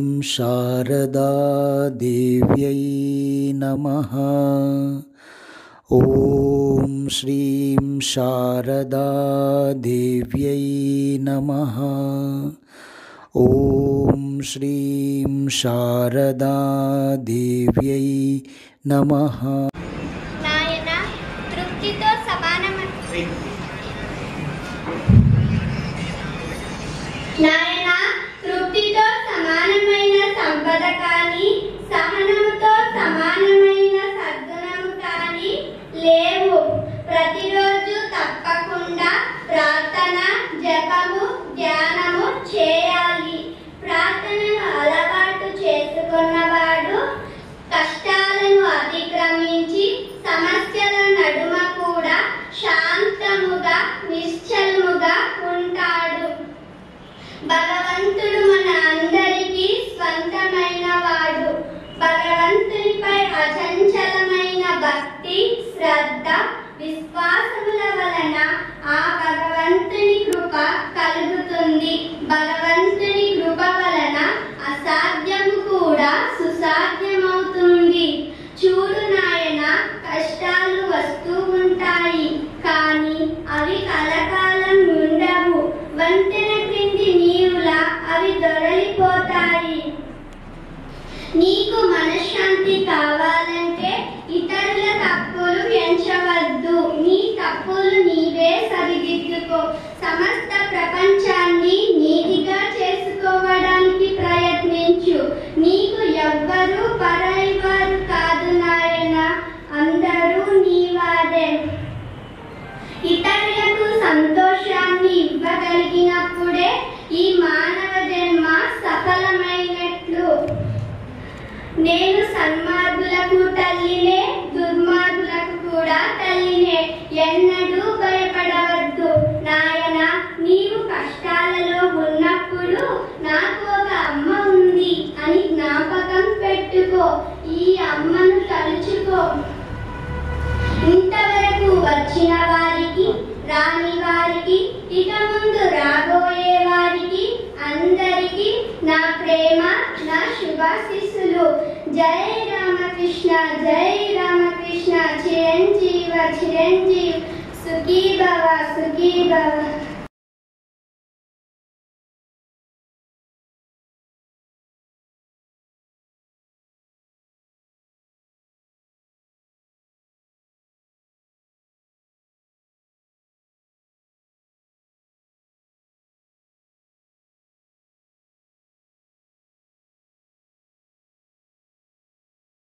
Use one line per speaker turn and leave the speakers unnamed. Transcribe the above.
శారదాదేవ్యై నమః ॐ श्रीं शारदादेव्यै नमः ॐ श्रीं शारदादेव्यै नमः
నాయన తృప్తితో సమానమైన నాయన తృప్తితో సమానమైన సంపద కానీ సహనముతో సమానమైన సద్గుణము కానీ లేవు ప్రతిరోజు తప్పకుండా ప్రార్థన జపము ధ్యానము చేయాలి ప్రార్థనను అలవాటు చేసుకున్నవాడు కష్టాలను అతిక్రమించి సమస్యల నడుమ కూడా శాంతముగా నిశ్చలముగా ఉంటాడు భగవంతుడు మన అందరికీ స్వంతమైన వాడు భగవంతునిపై అచంచలమైన భక్తి శ్రద్ధ విశ్వాసముల వలన ఆ భగవంతుని కృప కలుగుతుంది భగవంతుని కృప వలన అసాధ్యము కూడా సుసాధ్యమవుతుంది చూడు నాయన కష్టాలు వస్తూ ఉంటాయి కానీ అవి కలకాలం ఉండవు వంతెన క్రింది నీవులా అవి దొరలిపోతాయి నీకు మనశ్శాంతి కావాలంటే ఇతరుల తప్పులు ఎంచవద్దు నీ తప్పులు నీవే సరిదిద్దుకో సమస్త ప్రపంచాన్ని నీతిగా చేసుకోవడానికి ప్రయత్నించు నీకు ఎవ్వరూ పరాయివారు కాదు నాయన అందరూ నీవారే ఇతరులకు సంతోషాన్ని ఇవ్వగలిగినప్పుడే ఈ మానవ జన్మ సఫలమైనట్లు నేను సన్మార్గులకు తల్లినే దుర్మార్గులకు కూడా తల్లినే ఎన్నడూ భయపడవద్దు నాయన నీవు కష్టాలలో ఉన్నప్పుడు నాకు ఒక అమ్మ ఉంది అని జ్ఞాపకం పెట్టుకో ఈ అమ్మను తలుచుకో ఇంతవరకు వచ్చిన వారికి రాని వారికి ఇక ముందు రాబోయే వారికి అందరికీ నా ప్రేమ నా శుభాశిస్సులు జై రామకృష్ణ జై రామకృష్ణ చిరంజీవ చిరంజీవ్ సుఖీ భవ సుఖీ భవ